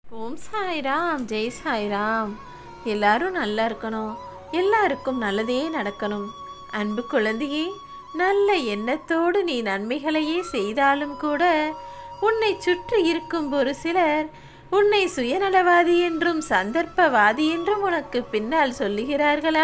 ஓம் சாய்ராம் ஜெய் சாய்ராம் எல்லாரும் நல்லா இருக்கணும் எல்லாருக்கும் நல்லதே நடக்கணும் அன்பு குழந்தையே நல்ல எண்ணத்தோடு நீ நன்மைகளையே செய்தாலும் கூட உன்னை சுற்றி இருக்கும் ஒரு சிலர் உன்னை சுயநலவாதி என்றும் சந்தர்ப்பவாதி என்றும் உனக்கு பின்னால் சொல்லுகிறார்களா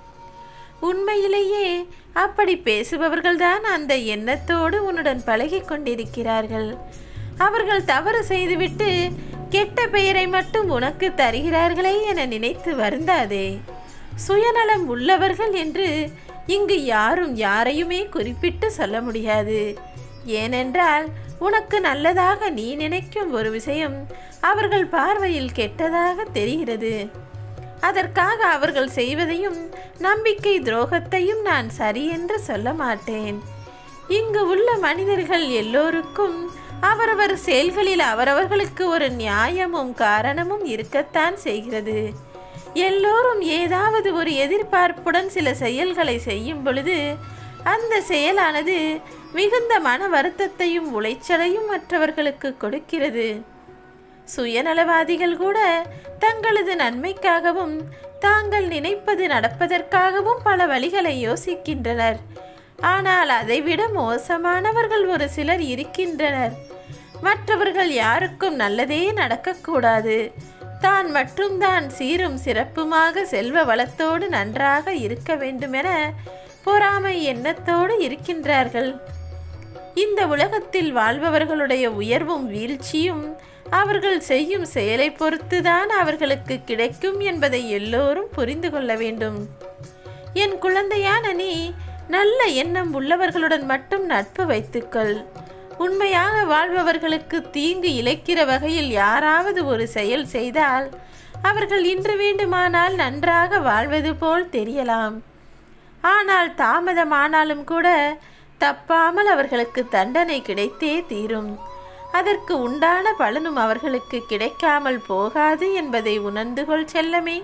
உண்மையிலேயே அப்படி பேசுபவர்கள்தான் அந்த எண்ணத்தோடு உன்னுடன் பழகிக் கொண்டிருக்கிறார்கள் அவர்கள் தவறு செய்துவிட்டு கெட்ட பெயரை மட்டும் உனக்கு தருகிறார்களே என நினைத்து வருந்தாதே சுயநலம் உள்ளவர்கள் என்று இங்கு யாரும் யாரையுமே குறிப்பிட்டு சொல்ல முடியாது ஏனென்றால் உனக்கு நல்லதாக நீ நினைக்கும் ஒரு விஷயம் அவர்கள் பார்வையில் கெட்டதாக தெரிகிறது அதற்காக அவர்கள் செய்வதையும் நம்பிக்கை துரோகத்தையும் நான் சரியென்று சொல்ல மாட்டேன் இங்கு உள்ள மனிதர்கள் எல்லோருக்கும் அவரவர் செயல்களில் அவரவர்களுக்கு ஒரு நியாயமும் காரணமும் இருக்கத்தான் செய்கிறது எல்லோரும் ஏதாவது ஒரு எதிர்பார்ப்புடன் சில செயல்களை செய்யும் பொழுது அந்த செயலானது மிகுந்த மன வருத்தத்தையும் உளைச்சலையும் மற்றவர்களுக்கு கொடுக்கிறது சுயநலவாதிகள் கூட தங்களது நன்மைக்காகவும் தாங்கள் நினைப்பது நடப்பதற்காகவும் பல வழிகளை யோசிக்கின்றனர் ஆனால் அதைவிட மோசமானவர்கள் ஒரு சிலர் இருக்கின்றனர் மற்றவர்கள் யாருக்கும் நல்லதே நடக்கக்கூடாது தான் மட்டும்தான் சீரும் சிறப்புமாக செல்வ வளத்தோடு நன்றாக இருக்க வேண்டுமென பொறாமை எண்ணத்தோடு இருக்கின்றார்கள் இந்த உலகத்தில் வாழ்பவர்களுடைய உயர்வும் வீழ்ச்சியும் அவர்கள் செய்யும் செயலை பொறுத்துதான் அவர்களுக்கு கிடைக்கும் என்பதை எல்லோரும் புரிந்து கொள்ள வேண்டும் என் குழந்தையான நீ நல்ல எண்ணம் உள்ளவர்களுடன் மட்டும் நட்பு வைத்துக்கொள் உண்மையாக வாழ்பவர்களுக்கு தீங்கு இழைக்கிற வகையில் யாராவது ஒரு செயல் செய்தால் அவர்கள் இன்று வேண்டுமானால் நன்றாக வாழ்வது போல் தெரியலாம் ஆனால் தாமதமானாலும் கூட தப்பாமல் அவர்களுக்கு தண்டனை கிடைத்தே தீரும் அதற்கு உண்டான பலனும் அவர்களுக்கு கிடைக்காமல் போகாது என்பதை உணர்ந்து கொள் செல்லமே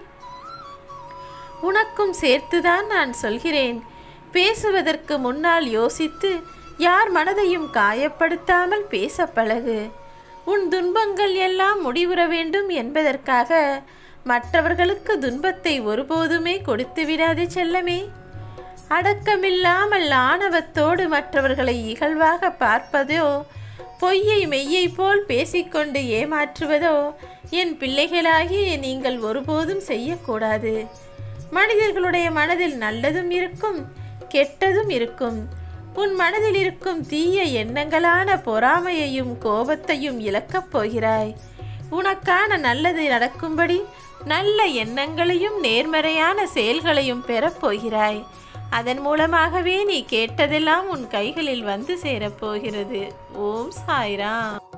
உனக்கும் சேர்த்துதான் நான் சொல்கிறேன் பேசுவதற்கு முன்னால் யோசித்து யார் மனதையும் காயப்படுத்தாமல் பேச பழகு உன் துன்பங்கள் எல்லாம் முடிவுற வேண்டும் என்பதற்காக மற்றவர்களுக்கு துன்பத்தை ஒருபோதுமே கொடுத்து விடாதே செல்லமே அடக்கமில்லாமல் ஆணவத்தோடு மற்றவர்களை இகழ்வாக பார்ப்பதோ பொய்யை மெய்யை போல் பேசிக்கொண்டு ஏமாற்றுவதோ என் பிள்ளைகளாகிய நீங்கள் ஒருபோதும் செய்யக்கூடாது மனிதர்களுடைய மனதில் நல்லதும் இருக்கும் கெட்டதும் இருக்கும் உன் மனதில் இருக்கும் தீய எண்ணங்களான பொறாமையையும் கோபத்தையும் இழக்கப் போகிறாய் உனக்கான நல்லது நடக்கும்படி நல்ல எண்ணங்களையும் நேர்மறையான செயல்களையும் பெறப் போகிறாய் அதன் மூலமாகவே நீ கேட்டதெல்லாம் உன் கைகளில் வந்து சேரப்போகிறது ஓம் சாய்ராம்